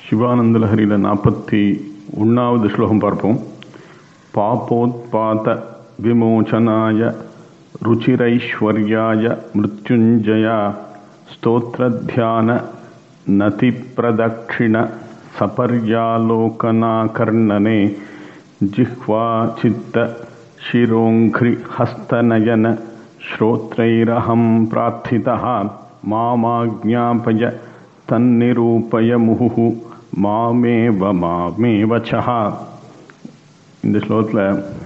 சிவானந்த லஹரியில் நாற்பத்தி ஒன்றாவது ஸ்லோகம் பார்ப்போம் பாப்போத்பாத விமோச்சனாய ருச்சிரைஸ்வர்யாய மிருத்யுஞ்சயா ஸ்தோத்திரத்தியான நதிப்பிரதட்சிண சபர்யாலோகனாகர்ணனே ஜிஹ்வா சித்த शिरोङ्घ्रि हस्तनयन श्रोत्रैरहं प्रार्थितः मामाज्ञापय तन्निरूपय मुहुः மாமேவ மாமேவச்சா இந்த ஸ்லோகத்தில்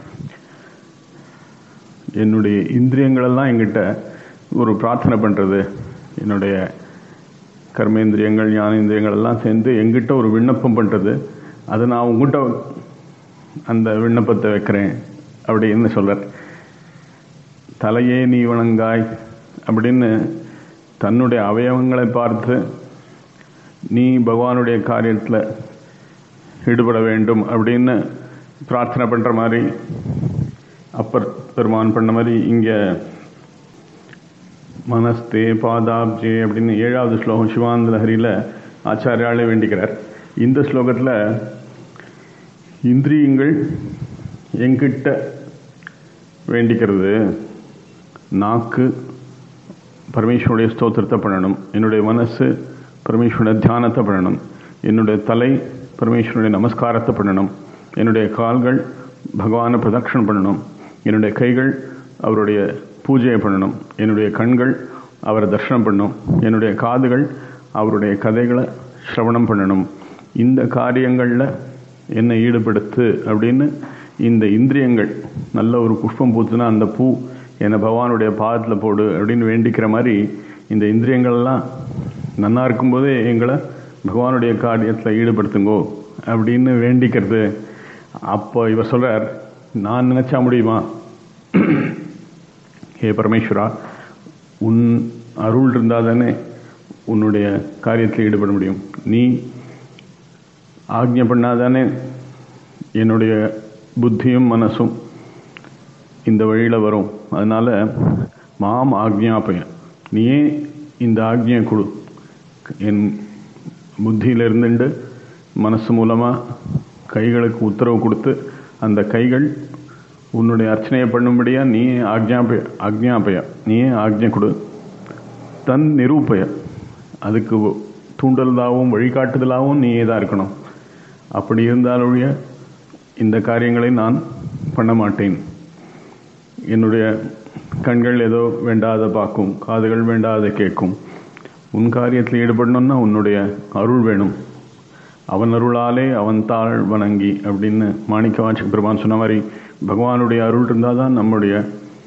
என்னுடைய இந்திரியங்களெல்லாம் எங்கிட்ட ஒரு பிரார்த்தனை பண்ணுறது என்னுடைய கர்மேந்திரியங்கள் ஞானேந்திரியங்கள் எல்லாம் சேர்ந்து எங்கிட்ட ஒரு விண்ணப்பம் பண்ணுறது அதை நான் உங்ககிட்ட அந்த விண்ணப்பத்தை வைக்கிறேன் அப்படின்னு சொல்கிறார் தலையே நீ வணங்காய் அப்படின்னு தன்னுடைய அவயவங்களை பார்த்து நீ பகவானுடைய காரியத்தில் ஈடுபட வேண்டும் அப்படின்னு பிரார்த்தனை பண்ணுற மாதிரி அப்பர் பெருமான் பண்ண மாதிரி இங்கே மனஸ்தே பாதாப்ஜே அப்படின்னு ஏழாவது ஸ்லோகம் சிவானந்த லஹரியில் ஆச்சாரியாலே வேண்டிக்கிறார் இந்த ஸ்லோகத்தில் இந்திரியங்கள் என்கிட்ட வேண்டிக்கிறது நாக்கு பரமேஸ்வருடைய ஸ்தோத்திரத்தை பண்ணணும் என்னுடைய மனசு பரமேஸ்வருடைய தியானத்தை பண்ணணும் என்னுடைய தலை பரமேஸ்வருடைய நமஸ்காரத்தை பண்ணணும் என்னுடைய கால்கள் பகவானை பிரதட்சணம் பண்ணணும் என்னுடைய கைகள் அவருடைய பூஜையை பண்ணணும் என்னுடைய கண்கள் அவரை தர்ஷனம் பண்ணணும் என்னுடைய காதுகள் அவருடைய கதைகளை சிரவணம் பண்ணணும் இந்த காரியங்களில் என்னை ஈடுபடுத்து அப்படின்னு இந்த இந்திரியங்கள் நல்ல ஒரு புஷ்பம் பூத்துனா அந்த பூ என்னை பகவானுடைய பாதத்தில் போடு அப்படின்னு வேண்டிக்கிற மாதிரி இந்த இந்திரியங்கள்லாம் நன்னா இருக்கும்போதே எங்களை பகவானுடைய காரியத்தில் ஈடுபடுத்துங்கோ அப்படின்னு வேண்டிக்கிறது அப்போ இவர் சொல்கிறார் நான் நினச்சா முடியுமா ஹே பரமேஸ்வரா உன் அருள் இருந்தால் தானே உன்னுடைய காரியத்தில் ஈடுபட முடியும் நீ ஆக்ஞை பண்ணாதானே என்னுடைய புத்தியும் மனசும் இந்த வழியில் வரும் அதனால் மாம் ஆக்ஞாப்பய நீயே இந்த ஆக்ஞையை கொடு என் புத்தியில் இருந்துட்டு மனசு மூலமாக கைகளுக்கு உத்தரவு கொடுத்து அந்த கைகள் உன்னுடைய அர்ச்சனையை பண்ணும்படியாக நீயே ஆக்ஞாபய ஆக்ஞாபய நீயே ஆக்ஞை கொடு தன் நிரூபய அதுக்கு தூண்டலாகவும் வழிகாட்டுதலாகவும் நீயே தான் இருக்கணும் அப்படி இருந்தாலொழிய இந்த காரியங்களை நான் பண்ண மாட்டேன் என்னுடைய கண்கள் ஏதோ வேண்டாத பார்க்கும் காதுகள் வேண்டாத கேட்கும் உன் காரியத்தில் ஈடுபடணும்னா உன்னுடைய அருள் வேணும் அவன் அருளாலே அவன் தாழ் வணங்கி அப்படின்னு மாணிக்க வாட்சக் பெருமான் சொன்ன மாதிரி பகவானுடைய அருள் இருந்தால் தான் நம்முடைய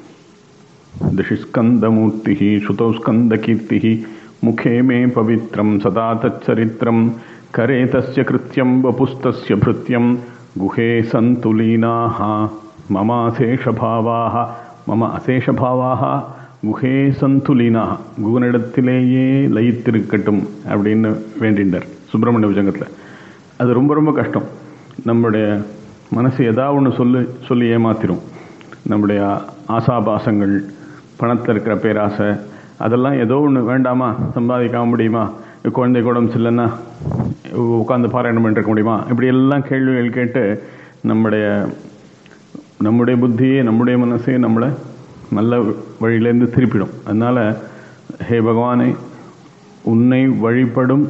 திஷிஸ்கந்தமூர்த்தி சுதோஸ்கந்த கீர்த்தி முகே மே பவித்ரம் சதா தச்சரித்திரம் கரே தஸ்ய கிருத்தியம் வபுஸ்தஸ்ய பிருத்தியம் குஹே சந்து லீனாக மம அசேஷபாவாக மம அசேஷபாவாக குஹே சந்து லீனாக குகனிடத்திலேயே லயித்திருக்கட்டும் அப்படின்னு வேண்டின்றார் சுப்பிரமணிய விஜங்கத்தில் அது ரொம்ப ரொம்ப கஷ்டம் நம்முடைய மனசு ஏதாவது ஒன்று சொல்லி சொல்லி ஏமாத்திரும் நம்முடைய ஆசாபாசங்கள் பணத்தில் இருக்கிற பேராசை அதெல்லாம் ஏதோ ஒன்று வேண்டாமா சம்பாதிக்காம முடியுமா குழந்தை கூட இல்லைன்னா உட்காந்து பாராயணம் பண்ணிருக்க முடியுமா இப்படி எல்லாம் கேள்விகள் கேட்டு நம்முடைய நம்முடைய புத்தியே நம்முடைய மனசே நம்மளை நல்ல வழியிலேருந்து திருப்பிடும் அதனால் ஹே பகவானை உன்னை வழிபடும்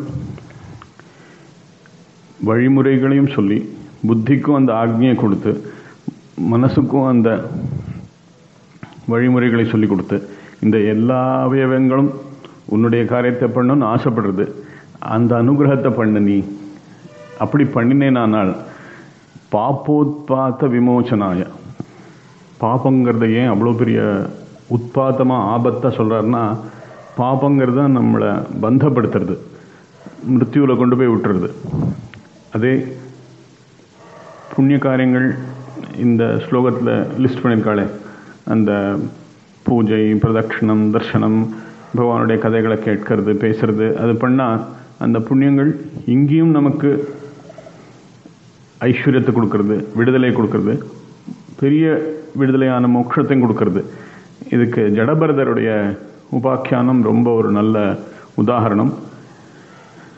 வழிமுறைகளையும் சொல்லி புத்திக்கும் அந்த ஆக்ஞையை கொடுத்து மனசுக்கும் அந்த வழிமுறைகளை சொல்லி கொடுத்து இந்த எல்லா அவயவங்களும் உன்னுடைய காரியத்தை பண்ணணும்னு ஆசைப்படுறது அந்த அனுகிரகத்தை பண்ண நீ அப்படி பண்ணினேனானால் பாப்போத்பாத்த விமோச்சனாய பாப்பங்கிறத ஏன் அவ்வளோ பெரிய உத்பாத்தமாக ஆபத்தாக சொல்கிறாருன்னா பாப்பங்கிறது தான் நம்மளை பந்தப்படுத்துறது மிருத்யுவில் கொண்டு போய் விட்டுறது அதே புண்ணிய காரியங்கள் இந்த ஸ்லோகத்தில் லிஸ்ட் பண்ணியிருக்காளே அந்த பூஜை பிரதட்சணம் தர்ஷனம் பகவானுடைய கதைகளை கேட்கறது பேசுறது அது பண்ணால் அந்த புண்ணியங்கள் இங்கேயும் நமக்கு ஐஸ்வர்யத்தை கொடுக்கறது விடுதலை கொடுக்கறது பெரிய விடுதலையான மோட்சத்தையும் கொடுக்கறது இதுக்கு ஜடபரதருடைய உபாக்கியானம் ரொம்ப ஒரு நல்ல உதாரணம்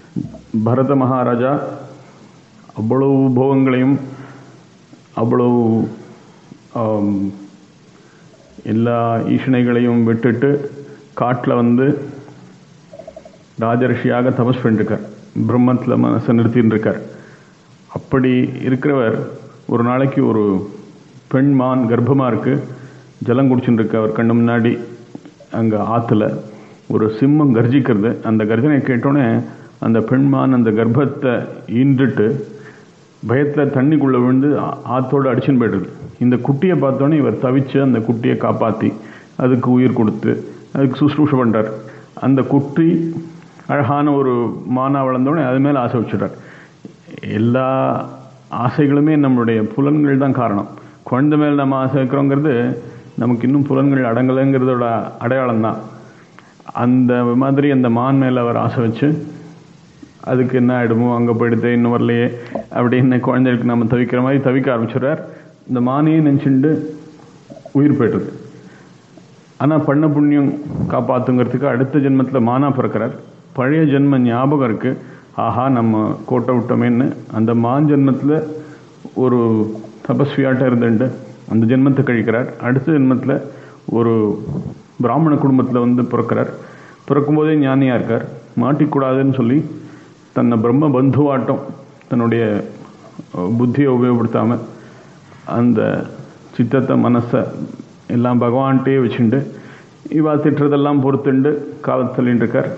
பரத மகாராஜா அவ்வளவு போகங்களையும் அவ்வளவு ஆம், எல்லா ஈஷணைகளையும் விட்டுட்டு காட்டில் வந்து ராஜரிஷியாக தபஸ் பண்ணிருக்கார் பிரம்மத்தில் மனசை நிறுத்தின்னு இருக்கார் அப்படி இருக்கிறவர் ஒரு நாளைக்கு ஒரு பெண் மான் கர்ப்பமாக இருக்கு ஜலம் குடிச்சுட்டு இருக்கு அவர் கண்ணு முன்னாடி அங்கே ஆற்றுல ஒரு சிம்மம் கர்ஜிக்கிறது அந்த கர்ஜனையை கேட்டோன்னே அந்த பெண்மான் அந்த கர்ப்பத்தை ஈன்றுட்டு பயத்தில் தண்ணிக்குள்ளே விழுந்து ஆ- ஆத்தோட அடிச்சுன்னு போயிடுது இந்த குட்டியை பார்த்தோன்னே இவர் தவிச்சு அந்த குட்டியை காப்பாற்றி அதுக்கு உயிர் கொடுத்து அதுக்கு சுஷ்ரூஷ பண்ணுறார் அந்த குட்டி அழகான ஒரு மானா வளர்ந்தோடனே அது மேலே ஆசை வச்சுட்டார் எல்லா ஆசைகளுமே நம்மளுடைய புலன்கள் தான் காரணம் குழந்தை மேலே நம்ம ஆசை வைக்கிறோங்கிறது நமக்கு இன்னும் புலன்கள் அடங்கலைங்கிறதோட அடையாளம் தான் அந்த மாதிரி அந்த மான் மேலே அவர் ஆசை வச்சு அதுக்கு என்ன ஆகிடுமோ அங்கே போயிடுது இன்னும் வரலையே அப்படின்னு குழந்தைகளுக்கு நம்ம தவிக்கிற மாதிரி தவிக்க ஆரம்பிச்சிடுறார் இந்த மானையே நினச்சிண்டு உயிர் போய்டுது ஆனால் பண்ண புண்ணியம் காப்பாற்றுங்கிறதுக்கு அடுத்த ஜென்மத்தில் மானா பிறக்கிறார் பழைய ஜென்ம ஞாபகம் இருக்குது ஆஹா நம்ம கோட்டை விட்டோமேன்னு அந்த மான் ஜென்மத்தில் ஒரு தபஸ்வியாட்டம் இருந்துட்டு அந்த ஜென்மத்தை கழிக்கிறார் அடுத்த ஜென்மத்தில் ஒரு பிராமண குடும்பத்தில் வந்து பிறக்கிறார் பிறக்கும்போதே ஞானியாக இருக்கார் மாட்டிக்கூடாதுன்னு சொல்லி தன்னை பிரம்ம பந்துவாட்டம் தன்னுடைய அஹ், புத்தியை உபயோகப்படுத்தாமல் அந்த சித்தத்தை மனசை எல்லாம் பகவான்கிட்டே வச்சுண்டு இவா திட்டுறதெல்லாம் பொறுத்துண்டு காலத்து தள்ளிட்டு இருக்கார்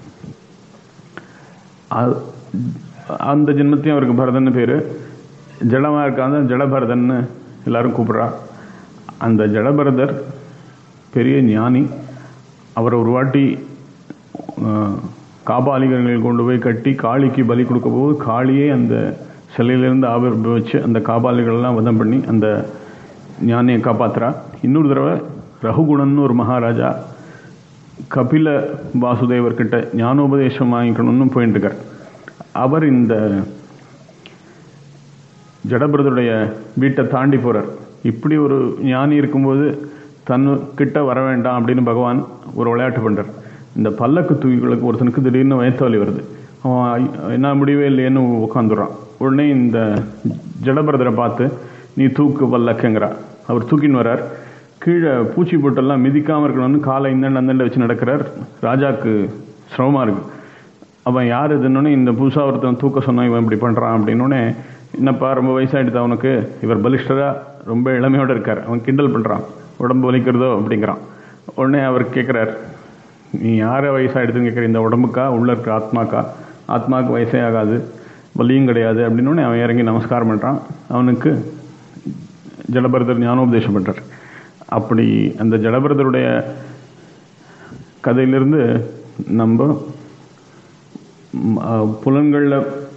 அது- அந்த ஜென்மத்தையும் அவருக்கு பரதன்னு பேர் ஜடமாக இருக்காங்க ஜடபரதன்னு எல்லாரும் கூப்பிட்றா அந்த ஜடபரதர் பெரிய ஞானி அவர் ஒரு வாட்டி அஹ், காபாலிகர்கள் கொண்டு போய் கட்டி காளிக்கு பலி கொடுக்க போது காளியே அந்த சிலையிலிருந்து ஆவிர்வச்சு அந்த காபாலிகளெல்லாம் வதம் பண்ணி அந்த ஞானியை காப்பாத்துறா இன்னொரு தடவை ரகுகுணன்னு ஒரு மகாராஜா கபில வாசுதேவர்கிட்ட ஞானோபதேசம் வாங்கிக்கணும்னு போயிட்டு இருக்கார் அவர் இந்த ஜடபிரதருடைய வீட்டை தாண்டி போறார் இப்படி ஒரு ஞானி இருக்கும்போது தன் கிட்ட வர வேண்டாம் அப்படின்னு பகவான் ஒரு விளையாட்டு பண்றார் இந்த பல்லக்கு தூக்கிகளுக்கு ஒருத்தனுக்கு திடீர்னு வயத்தவலி வருது அவன் ஐ- என்ன முடிவே இல்லையேன்னு உட்காந்துடுறான் உடனே இந்த ஜடபிரதரை பார்த்து நீ தூக்கு பல்லக்குங்கிறா அவர் தூக்கின்னு வரார் கீழே பூச்சி போட்டெல்லாம் மிதிக்காம இருக்கணும்னு காலை இந்தண்ட அந்தண்ட வச்சு நடக்கிறார் ராஜாக்கு சிரமமா இருக்கு அவன் யார் இதுன்னு இந்த புதுசாக ஒருத்தன் தூக்க சொன்னான் இவன் இப்படி பண்ணுறான் அப்படின்னோடனே என்னப்பா ரொம்ப வயசாயிடுது அவனுக்கு இவர் பலிஷ்டரா ரொம்ப இளமையோட இருக்கார் அவன் கிண்டல் பண்ணுறான் உடம்பு வலிக்கிறதோ அப்படிங்கிறான் உடனே அவர் கேட்குறார் நீ யாரை வயசாயிடுதுன்னு கேட்குற இந்த உடம்புக்கா உள்ள இருக்க ஆத்மாக்கா ஆத்மாவுக்கு வயசே ஆகாது வலியும் கிடையாது அப்படின்னோடனே அவன் இறங்கி நமஸ்காரம் பண்ணுறான் அவனுக்கு ஜடபரதர் ஞானோபதேசம் பண்றார் அப்படி அந்த ஜடபரதருடைய கதையிலிருந்து நம்ம ம், அஹ், புலன்களில்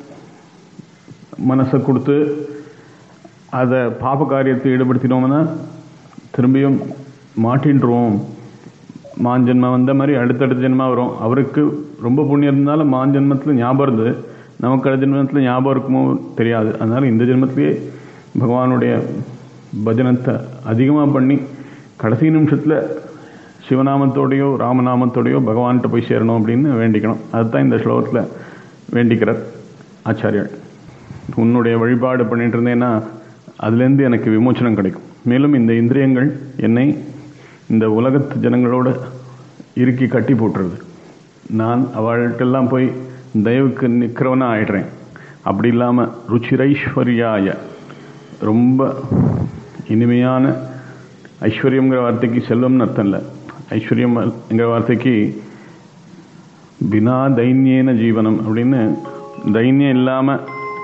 மனசை கொடுத்து அதை பாப காரியத்தை ஈடுபடுத்தினோம்னா திரும்பியும் மாட்டின்றுவோம் மான் ஜென்மம் வந்த மாதிரி அடுத்தடுத்த ஜென்மா வரும் அவருக்கு ரொம்ப புண்ணியம் இருந்தாலும் மான் ஜென்மத்தில் ஞாபகம் இருந்தது நமக்கு அடுத்த ஜென்மத்தில் ஞாபகம் இருக்குமோ தெரியாது அதனால இந்த ஜென்மத்திலேயே பகவானுடைய பஜனத்தை அதிகமாக பண்ணி கடைசி நிமிஷத்தில் சிவநாமத்தோடையோ ராமநாமத்தோடையோ பகவான்கிட்ட போய் சேரணும் அப்படின்னு வேண்டிக்கணும் அதுதான் இந்த ஸ்லோகத்தில் வேண்டிக்கிறார் ஆச்சாரியார் உன்னுடைய வழிபாடு பண்ணிட்டு இருந்தேன்னா அதுலேருந்து எனக்கு விமோச்சனம் கிடைக்கும் மேலும் இந்த இந்திரியங்கள் என்னை இந்த உலகத்து ஜனங்களோட இறுக்கி கட்டி போட்டுருது நான் அவள்கிட்டெல்லாம் போய் தயவுக்கு நிற்கிறவனா ஆயிடுறேன் அப்படி இல்லாமல் ருச்சிரைஸ்வர்யாய ரொம்ப இனிமையான ஐஸ்வர்யங்கிற வார்த்தைக்கு செல்வம்னு அர்த்தம் இல்லை ஐஸ்வர்யம்ங்கிற வார்த்தைக்கு பினா தைன்யேன ஜீவனம் அப்படின்னு தைன்யம் இல்லாமல்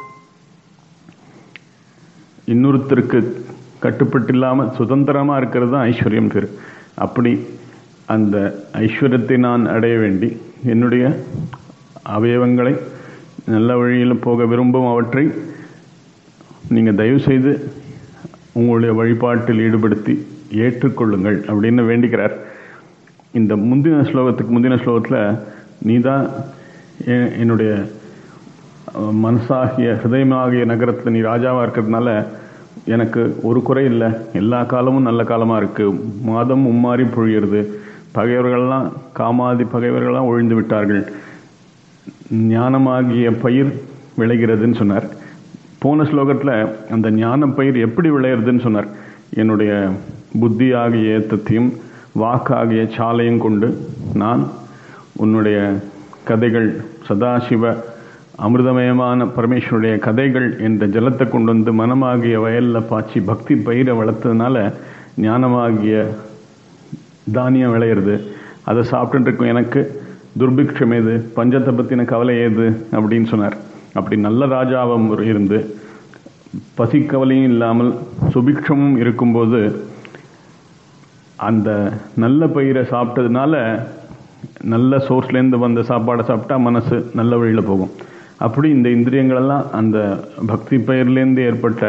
இன்னொருத்தருக்கு கட்டுப்பட்டு இல்லாமல் சுதந்திரமாக இருக்கிறது தான் ஐஸ்வர்யம் பேர் அப்படி அந்த ஐஸ்வர்யத்தை நான் அடைய வேண்டி என்னுடைய அவயவங்களை நல்ல வழியில் போக விரும்பும் அவற்றை நீங்கள் தயவு செய்து உங்களுடைய வழிபாட்டில் ஈடுபடுத்தி ஏற்றுக்கொள்ளுங்கள் அப்படின்னு வேண்டிக்கிறார் இந்த முந்தின ஸ்லோகத்துக்கு முந்தின ஸ்லோகத்தில் நீ தான் என்னுடைய அஹ், மனசாகிய ஹிருதயமாகிய நகரத்தில் நீ ராஜாவாக இருக்கிறதுனால எனக்கு ஒரு குறை இல்லை எல்லா காலமும் நல்ல காலமாக இருக்குது மாதம் மும்மாறி பொழியிறது பகைவர்கள்லாம் காமாதி பகைவர்கள்லாம் ஒழிந்து விட்டார்கள் ஞானமாகிய பயிர் விளைகிறதுன்னு சொன்னார் போன ஸ்லோகத்தில் அந்த ஞான பயிர் எப்படி விளையிறதுன்னு சொன்னார் என்னுடைய புத்தி ஆகிய ஏத்தத்தையும் வாக்காகிய சாலையும் கொண்டு நான் உன்னுடைய கதைகள் சதாசிவ அமிர்தமயமான பரமேஸ்வருடைய கதைகள் என்ற ஜலத்தை கொண்டு வந்து மனமாகிய வயலில் பாய்ச்சி பக்தி பயிரை வளர்த்ததுனால ஞானமாகிய தானியம் விளையிறது அதை சாப்பிட்டுட்டு இருக்கும் எனக்கு துர்பிக்ஷம் ஏது பஞ்சத்தை பற்றின கவலை ஏது அப்படின்னு சொன்னார் அப்படி நல்ல ராஜாவும் இருந்து பசிக்கவலையும் இல்லாமல் சுபிக்ஷமும் இருக்கும்போது அந்த நல்ல பயிரை சாப்பிட்டதுனால நல்ல சோர்ஸ்லேருந்து வந்த சாப்பாடை சாப்பிட்டா மனசு நல்ல வழியில் போகும் அப்படி இந்த இந்திரியங்களெல்லாம் அந்த பக்தி பயிர்லேருந்து ஏற்பட்ட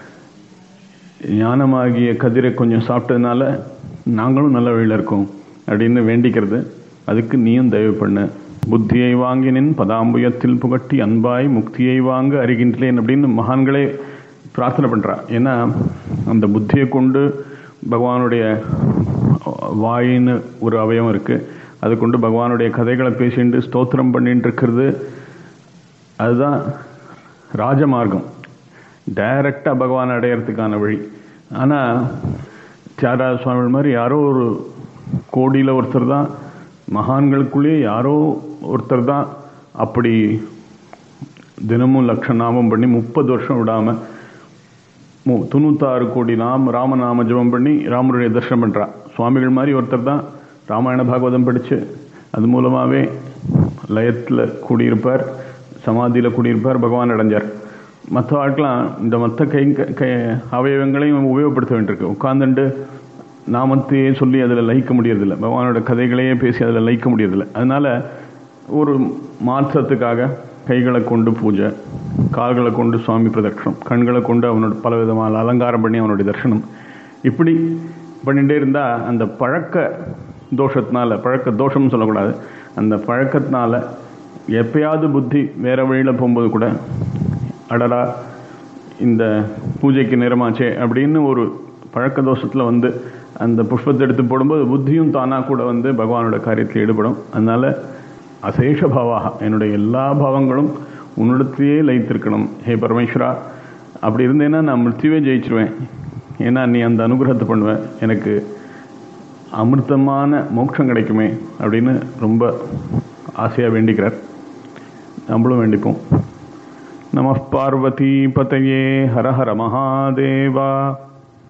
ஞானமாகிய கதிரை கொஞ்சம் சாப்பிட்டதுனால நாங்களும் நல்ல வழியில் இருக்கோம் அப்படின்னு வேண்டிக்கிறது அதுக்கு நீயும் தயவு பண்ணு புத்தியை வாங்கினின் பதாம்புயத்தில் புகட்டி அன்பாய் முக்தியை வாங்க அறிகின்றேன் அப்படின்னு மகான்களே பிரார்த்தனை பண்ணுறா ஏன்னா அந்த புத்தியை கொண்டு பகவானுடைய வாயின்னு ஒரு அவயம் இருக்குது அது கொண்டு பகவானுடைய கதைகளை பேசிட்டு ஸ்தோத்திரம் பண்ணிட்டு இருக்கிறது அதுதான் ராஜமார்க்கம் டைரக்டாக பகவான் அடையிறதுக்கான வழி ஆனால் தியாகராஜ சுவாமிகள் மாதிரி யாரோ ஒரு கோடியில் ஒருத்தர் தான் மகான்களுக்குள்ளேயே யாரோ ஒருத்தர் தான் அப்படி தினமும் லட்ச நாமம் பண்ணி முப்பது வருஷம் விடாமல் மு தொண்ணூத்தாறு கோடி நாம ராமநாம ஜபம் பண்ணி ராமருடைய தரிசனம் பண்ணுறா சுவாமிகள் மாதிரி ஒருத்தர் தான் ராமாயண பாகவதம் படித்து அது மூலமாகவே லயத்தில் கூடியிருப்பார் சமாதியில் கூடியிருப்பார் பகவான் அடைஞ்சார் மற்ற ஆட்களாம் இந்த மற்ற கை கை அவயவங்களையும் உபயோகப்படுத்த வேண்டியிருக்கு உட்காந்துட்டு நாமத்தையே சொல்லி அதில் லயிக்க முடியறதில்ல பகவானோட கதைகளையே பேசி அதில் லயிக்க முடியறதில்ல அதனால் ஒரு மாற்றத்துக்காக கைகளை கொண்டு பூஜை கால்களை கொண்டு சுவாமி பிரதட்சணம் கண்களை கொண்டு அவனோட பல விதமான அலங்காரம் பண்ணி அவனுடைய தரிசனம் இப்படி பண்ணிகிட்டே இருந்தால் அந்த பழக்க தோஷத்தினால பழக்க தோஷம்னு சொல்லக்கூடாது அந்த பழக்கத்தினால எப்பயாவது புத்தி வேற வழியில் போகும்போது கூட அடடா இந்த பூஜைக்கு நேரமாச்சே அப்படின்னு ஒரு பழக்க தோஷத்தில் வந்து அந்த புஷ்பத்தை எடுத்து போடும்போது புத்தியும் தானாக கூட வந்து பகவானோட காரியத்தில் ஈடுபடும் அதனால் அசேஷ பாவாக என்னுடைய எல்லா பாவங்களும் உன்னிடத்திலேயே லயித்திருக்கணும் ஹே பரமேஸ்வரா அப்படி இருந்தேன்னா நான் மிருத்யுவே ஜெயிச்சிருவேன் ஏன்னா நீ அந்த அனுகிரகத்தை பண்ணுவேன் எனக்கு அமிர்தமான மோட்சம் கிடைக்குமே அப்படின்னு ரொம்ப ஆசையாக வேண்டிக்கிறார் நம்மளும் வேண்டிப்போம் நம பார்வதி பதையே ஹர ஹர மகாதேவா